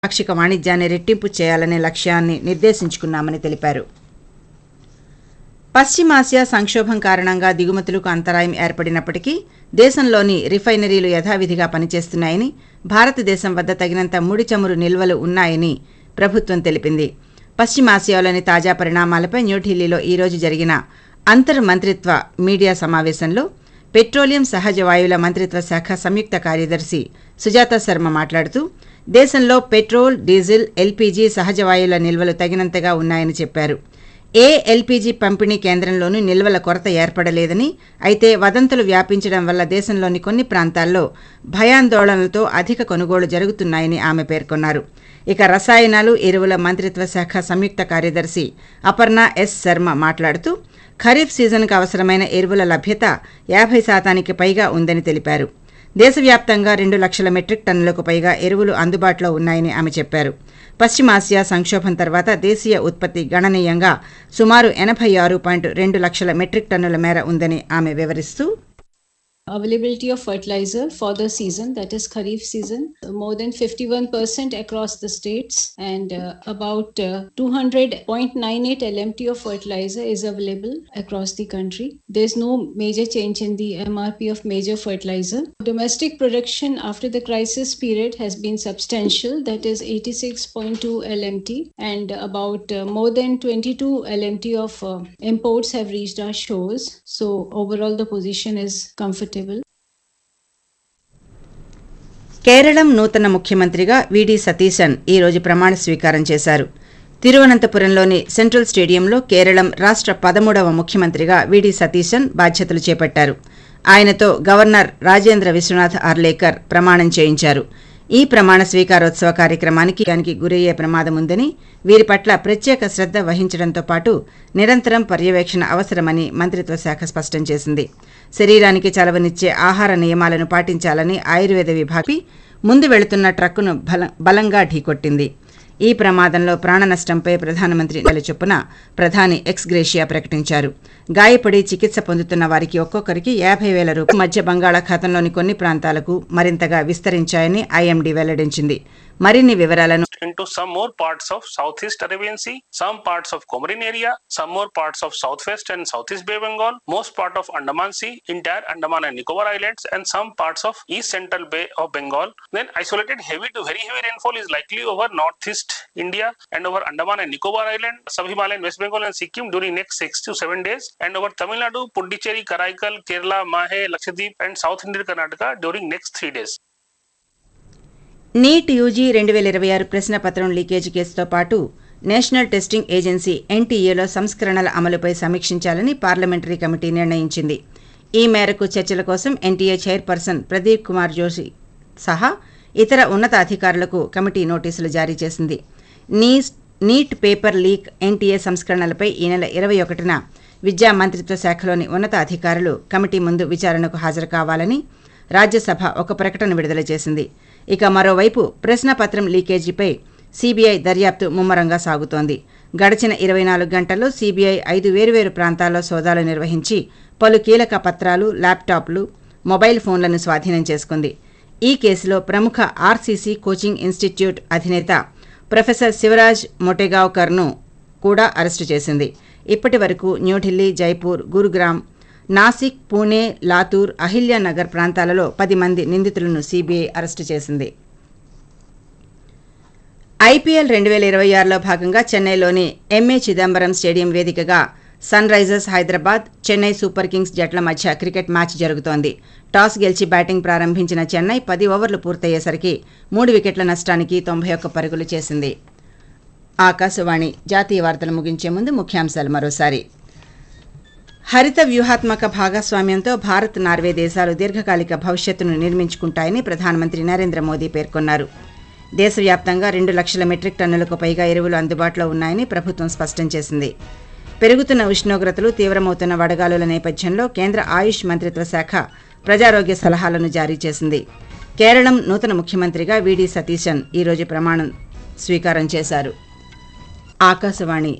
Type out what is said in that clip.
పాక్షిక వాణిజ్యాన్ని రెట్టింపు చేయాలనే లక్ష్యాన్ని నిర్దేశించుకున్నామని తెలిపారు పశ్చిమాసియా సంక్షోభం కారణంగా దిగుమతులకు అంతరాయం ఏర్పడినప్పటికీ దేశంలోని రిఫైనరీలు యథావిధిగా పనిచేస్తున్నాయని భారతదేశం వద్ద తగినంత ముడి చమురు నిల్వలు ఉన్నాయని ప్రభుత్వం తెలిపింది పశ్చిమాసియాలోని తాజా పరిణామాలపై న్యూఢిల్లీలో ఈరోజు జరిగిన అంతర్ మంత్రిత్వ మీడియా సమావేశంలో పెట్రోలియం సహజ వాయువుల మంత్రిత్వ శాఖ సంయుక్త కార్యదర్శి సుజాత శర్మ మాట్లాడుతూ దేశంలో పెట్రోల్ డీజిల్ ఎల్పీజీ సహజ వాయువుల నిల్వలు తగినంతగా ఉన్నాయని చెప్పారు ఏ ఎల్పీజీ పంపిణీ కేంద్రంలోనూ నిల్వల కొరత ఏర్పడలేదని అయితే వదంతులు వ్యాపించడం వల్ల దేశంలోని కొన్ని ప్రాంతాల్లో భయాందోళనలతో అధిక కొనుగోలు జరుగుతున్నాయని ఆమె పేర్కొన్నారు ఇక రసాయనాలు ఎరువుల మంత్రిత్వ శాఖ సంయుక్త కార్యదర్శి అపర్ణ ఎస్ శర్మ మాట్లాడుతూ ఖరీఫ్ సీజన్కు అవసరమైన ఎరువుల లభ్యత యాభై శాతానికి పైగా ఉందని తెలిపారు దేశవ్యాప్తంగా రెండు లక్షల మెట్రిక్ టన్నులకు పైగా ఎరువులు అందుబాటులో ఉన్నాయని ఆమె చెప్పారు పశ్చిమాసియా సంక్షోభం తర్వాత దేశీయ ఉత్పత్తి గణనీయంగా సుమారు ఎనభై ఆరు పాయింట్ రెండు లక్షల మెట్రిక్ టన్నుల మేర ఉందని ఆమె వివరిస్తూ availability of fertilizer for the season that is kharif season more than 51% across the states and uh, about uh, 200.98 lmt of fertilizer is available across the country there's no major change in the mrp of major fertilizer domestic production after the crisis period has been substantial that is 86.2 lmt and about uh, more than 22 lmt of uh, imports have reached our shores so overall the position is comfortable కేరళం నూతన ముఖ్యమంత్రిగా విడి సతీశన్ ఈ రోజు ప్రమాణ స్వీకారం చేశారు తిరువనంతపురంలోని central స్టేడియంలో కేరళం రాష్ట్ర పదమూడవ ముఖ్యమంత్రిగా విడి సతీశన్ బాధ్యతలు చేపట్టారు ఆయనతో గవర్నర్ రాజేంద్ర విశ్వనాథ్ ఆర్లేకర్ ప్రమాణం చేయించారు ఈ ప్రమాణ స్వీకారోత్సవ కార్యక్రమానికి దానికి గురయ్యే ప్రమాదం ఉందని వీరి పట్ల ప్రత్యేక శ్రద్ధ వహించడంతో పాటు నిరంతరం పర్యవేక్షణ అవసరమని మంత్రిత్వ శాఖ స్పష్టం చేసింది శరీరానికి చలవనిచ్చే ఆహార నియమాలను పాటించాలని ఆయుర్వేద విభాగి ముందు వెళుతున్న ట్రక్కును బల బలంగా ఢీకొట్టింది ఈ ప్రమాదంలో ప్రాణ నష్టంపై ప్రధానమంత్రి నెల చొప్పున ప్రధాని ఎక్స్ గ్రేషియా ప్రకటించారు గాయపడి చికిత్స పొందుతున్న వారికి ఒక్కొక్కరికి యాభై వేల రూపాయల మధ్య బంగాళాఖాతంలోని కొన్ని ప్రాంతాలకు మరింతగా విస్తరించాయని ఐఎండీ వెల్లడించింది మరిన్ని వివరాలను into some more parts of southeast Arabian Sea, some parts of Comorin area, some more parts of southwest and southeast Bay Bengal, most part of Andaman Sea, entire Andaman and Nicobar Islands, and some parts of east central Bay of Bengal. Then isolated heavy to very heavy rainfall is likely over northeast India and over Andaman and Nicobar Island, sub-Himalayan West Bengal and Sikkim during next six to seven days, and over Tamil Nadu, Puducherry, Karaikal, Kerala, Mahe, Lakshadweep, and South Indian Karnataka during next three days. NEET UG రెండు వేల ఇరవై ఆరు ప్రశ్నపత్రం leakage కేసుతో పాటు national testing agency ఎన్టీఏలో సంస్కరణల అమలుపై సమీక్షించాలని parliamentary committee నిర్ణయించింది ఈ మేరకు చర్చల కోసం ఎన్టీఏ చైర్పర్సన్ ప్రదీప్ కుమార్ జోషి సహా ఇతర ఉన్నతాధికారులకు కమిటీ నోటీసులు జారీ చేసింది నీ నీట్ పేపర్ లీక్ ఎన్టీఏ సంస్కరణలపై ఈ నెల ఇరవై ఒకటిన విద్యా మంత్రిత్వ శాఖలోని ఉన్నతాధికారులు కమిటీ ముందు విచారణకు హాజరు కావాలని రాజ్యసభ ఒక ప్రకటన విడుదల చేసింది ఇక మరోవైపు ప్రశ్నపత్రం లీకేజీపై సీబీఐ దర్యాప్తు ముమ్మరంగా సాగుతోంది గడిచిన ఇరవై నాలుగు గంటల్లో సీబీఐ ఐదు వేరువేరు ప్రాంతాల్లో సోదాలు నిర్వహించి పలు కీలక పత్రాలు ల్యాప్టాప్లు మొబైల్ ఫోన్లను స్వాధీనం చేసుకుంది ఈ కేసులో ప్రముఖ ఆర్సీసీ కోచింగ్ ఇన్స్టిట్యూట్ అధినేత ప్రొఫెసర్ శివరాజ్ మొటెగావ్కర్ను కూడా అరెస్టు చేసింది ఇప్పటి వరకు న్యూఢిల్లీ జైపూర్ గురుగ్రామ్ నాసిక్ పూణే లాతూర్ అహిల్యానగర్ ప్రాంతాలలో పది మంది నిందితులను సీబీఐ అరెస్టు చేసింది ఐపీఎల్ రెండు వేల ఇరవై ఆరులో భాగంగా చెన్నైలోని ఎంఏ చిదంబరం స్టేడియం వేదికగా Sunrisers Hyderabad Chennai Super Kings జట్ల మధ్య క్రికెట్ మ్యాచ్ జరుగుతోంది టాస్ గెలిచి బ్యాటింగ్ ప్రారంభించిన చెన్నై పది ఓవర్లు పూర్తయ్యేసరికి మూడు వికెట్ల నష్టానికి తొంభై ఒక్క పరుగులు చేసింది ఆకాశవాణి జాతీయ వార్తలు ముగించే ముందు ముఖ్యాంశాలు మరోసారి హరిత వ్యూహాత్మక భాగస్వామ్యంతో భారత్ నార్వే దేశాలు దీర్ఘకాలిక భవిష్యత్తును నిర్మించుకుంటాయని ప్రధానమంత్రి నరేంద్ర మోదీ పేర్కొన్నారు దేశవ్యాప్తంగా రెండు లక్షల మెట్రిక్ టన్నులకు పైగా ఎరువులు అందుబాటులో ఉన్నాయని ప్రభుత్వం స్పష్టం చేసింది పెరుగుతున్న ఉష్ణోగ్రతలు తీవ్రమవుతున్న వడగాలుల నేపథ్యంలో కేంద్ర ఆయుష్ మంత్రిత్వ శాఖ ప్రజారోగ్య సలహాలను జారీ చేసింది కేరళం నూతన ముఖ్యమంత్రిగా వీడి సతీశన్ ఈరోజు ప్రమాణం స్వీకారం చేశారు ఆకాశవాణి